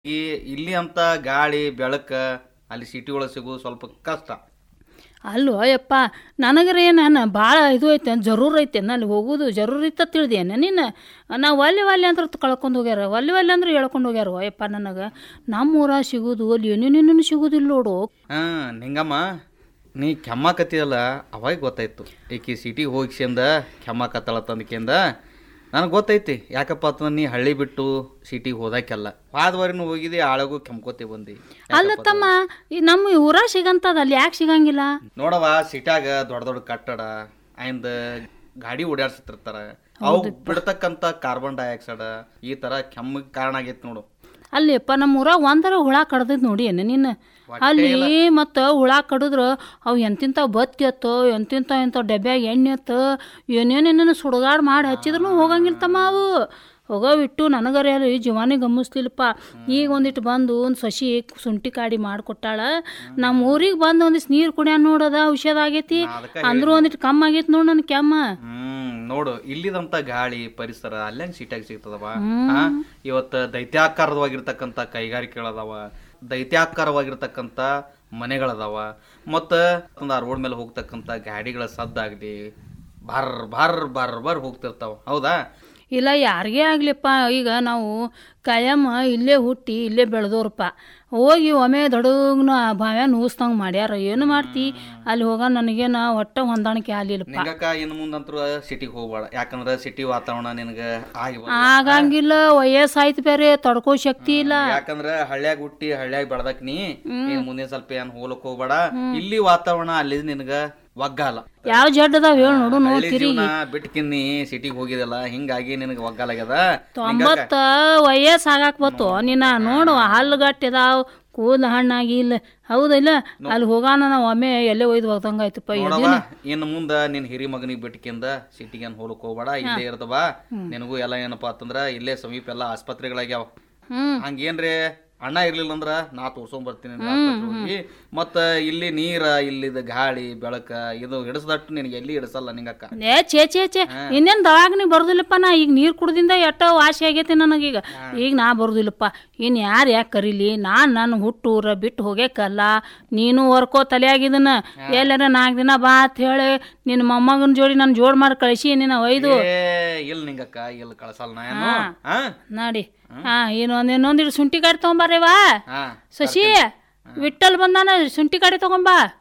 ಈ ಇಲ್ಲಿ ಅಂತ ಗಾಳಿ ಬೆಳಕ ಅಲ್ಲಿ ಸಿಟಿ ಒಳಗೆ ಸಿಗೋದು ಸ್ವಲ್ಪ ಕಷ್ಟ ಅಲ್ಲೋ ಯಪ್ಪ ನನಗರೆ ನಾನು ಭಾಳ ಇದು ಐತೆ ಜರೂರ್ ಐತೆ ಅಲ್ಲಿ ಹೋಗೋದು ಜರೂರ್ ಇತ್ತ ತಿಳಿದೇನೆ ನೀನು ನಾವು ಒಲ್ಲೆ ಒಲ್ಲೆ ಅಂದ್ರೆ ಕಳ್ಕೊಂಡು ಹೋಗ್ಯಾರ ಒಲ್ಲೆ ಒಲ್ಲೆ ಅಂದ್ರೆ ಹೇಳ್ಕೊಂಡು ಹೋಗ್ಯಾರ ಯಪ್ಪ ನನಗೆ ನಮ್ಮ ಊರಾಗ ಸಿಗೋದು ಅಲ್ಲಿ ಏನೇನೇನೇನು ಸಿಗೋದಿಲ್ಲ ನೋಡು ಹಾ ನಿಂಗಮ್ಮ ನೀ ಕೆಮ್ಮಕತ್ತಿಯಲ್ಲ ಅವಾಗ ಗೊತ್ತಾಯ್ತು ಈಕಿ ಸಿಟಿಗೆ ಹೋಗಿಸಿಂದ ಕೆಮ್ಮಕತ್ತಳ ತಂದಕಿಂದ ನನಗೆ ಗೊತ್ತೈತಿ ಯಾಕಪ್ಪ ಅಂತಂದ್ರೆ ನೀ ಹಳ್ಳಿ ಬಿಟ್ಟು ಸಿಟಿಗೆ ಹೋದಾಕೆಲ್ಲ ಹೋದ್ವಾರಿನೂ ಹೋಗಿದ್ದೆ ಆಳಗೂ ಕೆಮ್ಕೋತಿ ಬಂದಿ ಅಲ್ಲ ತಮ್ಮ ಈ ನಮ್ಮ ಊರಾಗ ಸಿಗಂತದ ಅಲ್ಲಿ ಯಾಕೆ ಸಿಗಂಗಿಲ್ಲ ನೋಡವ ಸಿಟ್ಯಾಗ ದೊಡ್ಡ ದೊಡ್ಡ ಕಟ್ಟಡ ಆಯ್ದ ಗಾಡಿ ಓಡಾಡ್ಸಿರ್ತಾರ ಅವು ಬಿಡ್ತಕ್ಕಂತ ಕಾರ್ಬನ್ ಡೈಆಕ್ಸೈಡ್ ಈ ತರ ಕೆಮ್ಮಿಗೆ ಕಾರಣ ಆಗೈತಿ ನೋಡು ಅಲ್ಲಿಪ್ಪ ನಮ್ಮ ಊರಾಗ ಒಂದರ ಹುಳ ಕಡ್ದೈತೆ ನೋಡಿ ಏನ ನೀನು ಅಲ್ಲಿ ಮತ್ತು ಹುಳ ಕಡಿದ್ರ ಅವು ಎಂತಿಂತ ಬತ್ತಿ ಅತ್ತು ಎಂತಿಂತ ಎಂಥ ಡಬ್ಯಾಗ ಎಣ್ಣೆ ಅತ್ತು ಏನೇನೇನೇನು ಸುಡುಗಾಡು ಮಾಡಿ ಹಚ್ಚಿದ್ರು ಹೋಗಂಗಿಲ್ಲ ತಮ್ಮ ಅವು ಹೋಗೋವಿಟ್ಟು ನನಗರೆ ಅಲ್ಲಿ ಜೀವಾನಿ ಗಮನಿಸ್ಲಿಲ್ಲಪ್ಪ ಈಗ ಒಂದಿಟ್ಟು ಬಂದು ಒಂದು ಸಸಿ ಶುಂಠಿ ಕಾಡಿ ಮಾಡಿಕೊಟ್ಟಾಳ ನಮ್ಮ ಊರಿಗೆ ಬಂದು ಒಂದಿಷ್ಟು ನೀರು ಕುಡಿಯ ನೋಡೋದ ಔಷಧ ಆಗೈತಿ ಅಂದ್ರೂ ಒಂದಿಟ್ಟು ಕಮ್ಮಿ ಆಗೈತಿ ನೋಡು ನನ್ನ ಕೆಮ್ಮ ಹ್ಮ್ ನೋಡು ಇಲ್ಲಿದಂತ ಗಾಳಿ ಪರಿಸರ ಅಲ್ಲೇಂಗ್ ಸಿಟ್ಯಾಗಿ ಸಿಗ್ತದವ ಆ, ಇವತ್ತ ದೈತ್ಯಾಕಾರವಾಗಿರ್ತಕ್ಕಂಥ ಕೈಗಾರಿಕೆಗಳದಾವ ದೈತ್ಯಾಕಾರವಾಗಿರ್ತಕ್ಕಂಥ ಮನೆಗಳದಾವ ಮತ್ತ ಒಂದು ಆ ರೋಡ್ ಮೇಲೆ ಹೋಗ್ತಕ್ಕಂಥ ಗಾಡಿಗಳ ಸದ್ದಾಗ್ಲಿ ಬಾರ್ ಬಾರ್ ಬಾರ್ ಬಾರ್ ಹೋಗ್ತಿರ್ತಾವ ಹೌದಾ ಇಲ್ಲ ಯಾರಿಗೇ ಆಗ್ಲಿಪ್ಪ ಈಗ ನಾವು ಕಾಯಮ್ಮ ಇಲ್ಲೇ ಹುಟ್ಟಿ ಇಲ್ಲೇ ಬೆಳೆದೋರಪ್ಪ ಹೋಗಿ ಒಮ್ಮೆ ದೊಡಗ್ನ ಬಾವ್ಯ ನೂಸ್ತಂಗೆ ಮಾಡ್ಯಾರ ಏನು ಮಾಡ್ತಿ ಅಲ್ಲಿ ಹೋಗ ನನಗೇನ ಒಟ್ಟ ಹೊಂದಾಣಿಕೆ ಆಗ್ಲಿಲ್ಲಪ್ಪ ನಿಂಗಕ್ಕ ಇನ್ನು ಮುಂದಂತರೂ ಸಿಟಿಗೆ ಹೋಗ್ಬೇಡ ಯಾಕಂದ್ರ ಸಿಟಿ ವಾತಾವರಣ ನಿನಗ ಆಗಿ ಬಂದ. ಆಗಂಗಿಲ್ಲ ವಯಸ್ಸಾಯ್ತು ಬೇರೆ ತಡ್ಕೋ ಶಕ್ತಿ ಇಲ್ಲ ಯಾಕಂದ್ರ ಹಳ್ಳ್ಯಾಗ ಹುಟ್ಟಿ ಹಳ್ಳ್ಯಾಗ ಬೆಳ್ದಕ್ ನೀ ನೀನ್ ಮುಂದಿನ ಸ್ವಲ್ಪ ಏನ್ ಹೋಲಕ್ ಹೋಗ್ಬೇಡ ಇಲ್ಲಿ ವಾತಾವರಣ ಅಲ್ಲಿ ನಿನಗ ಒಗ್ಗಾಲ ಯಾವ ಜಡ್ ಅದಾವ ಹೇಳಿ ನೋಡು ಹಳ್ಳಿ ನೋಡ್ತೀರಿ ಜೀವನ ಬಿಟ್ಕಿನ್ನಿ ಸಿಟಿಗೆ ಹೋಗಿದಲ್ಲ ಹಿಂಗಾಗಿ ನಿನಗ ಒಗ್ಗಾಲಾಗ್ಯದ ತೊಂಬತ್ತ ವಯಸ್ಸು ಆಗಾಕ್ ಬತ್ತು ನಿನ್ನ ನೋಡು ಹಲ್ಲುಗಟ್ಟಿದಾವ್ ಕೂದಲು ಹಣ್ಣಾಗಿ ಇಲ್ಲ ಹೌದಿಲ್ಲ ಅಲ್ಲಿ ಹೋಗಾನ ನಾವು ಒಮ್ಮೆ ಎಲ್ಲೇ ಒಯ್ದು ಹೋಗ್ದಂಗಾಯ್ತಪ್ಪ ನೋಡವ ಇನ್ನು ಮುಂದ ನಿನ್ ಹಿರಿ ಮಗನಿಗೆ ಬಿಟ್ಕಿಂದ ಸಿಟಿಗೆ ಏನ್ ಹೋಲಕ್ ಹೋಗ್ಬೇಡ ಇಲ್ಲೇ ಇರ್ತವ ನಿನಗೂ ಎಲ್ಲ ಏನಪ್ಪಾ ಅಂತಂದ್ರ ಇಲ್ಲೇ ಸಮೀಪ ಎಲ್ಲ ಆಸ್ಪತ್ರೆಗಳಾಗ್ಯಾವ ಹ್ಮ್ ಹಂಗೇನ್ರಿ ಅಣ್ಣ ಇರ್ಲಿಲ್ಲ ಅಂದ್ರ ನಾ ತೋರ್ಸ್ಕೊಂಡ್ ಬರ್ತೀನಿ ನಿನ್ನ ಆಸ್ಪತ್ರೆಗ್ ಹೋಗಿ ಮತ್ತ ಇಲ್ಲಿ ನೀರ ಇಲ್ಲಿದ ಗಾಳಿ ಬೆಳಕ ಇದು ಹಿಡಿಸದಟ್ಟು ನಿನಗೆ ಎಲ್ಲಿ ಹಿಡಿಸಲ್ಲ ನಿಂಗಕ್ಕ ಏ ಛೇ ಛೇ ಛೇ ಇನ್ನೇನು ದವಾಗ್ನಿ ಬರೋದಿಲ್ಲಪ್ಪ ನಾ ಈಗ ನೀರು ಕುಡ್ದಿಂದ ಎಷ್ಟೋ ವಾಸಿ ಆಗೈತಿ ನನಗೀಗ ಈಗ ನಾ ಬರೋದಿಲ್ಲಪ್ಪ ಇನ್ನು ಯಾರು ಯಾಕೆ ಕರೀಲಿ ನಾನು ನನ್ನ ಹುಟ್ಟೂರ ಬಿಟ್ಟು ಹೋಗ್ಯಾಕಲ್ಲ ನೀನು ವರ್ಕೋ ತಲೆಯಾಗಿದನ ಎಲ್ಲಾರ ನಾಲ್ಕು ದಿನ ಬಾ ಅಂತ ಹೇಳಿ ನಿನ್ನ ಮೊಮ್ಮಗನ ಜೋಡಿ ನಾನು ಜೋಡ್ ಮಾಡಿ ಕಳಿಸಿ ನಿನ್ನ ಒಯ್ದು ಏ ಇಲ್ಲ ನಿಂಗಕ್ಕ ಇಲ್ಲ ಕಳ್ಸಲ್ಲ ನಾ ಏನು ಹಾ ನೋಡಿ ಹಾ ಇನ್ನೊಂದು ಇನ್ನೊಂದಿಟ್ಟು ಶುಂಠಿ ಗಾಡಿ ತೊಗೊಂಬಾರೇವಾ ಹಾ ಶಶಿ ವಿಠಲ್ ಬಂದಾನ ಶುಂಠಿ ಗಾಡಿ ತಗೊಂಬಾ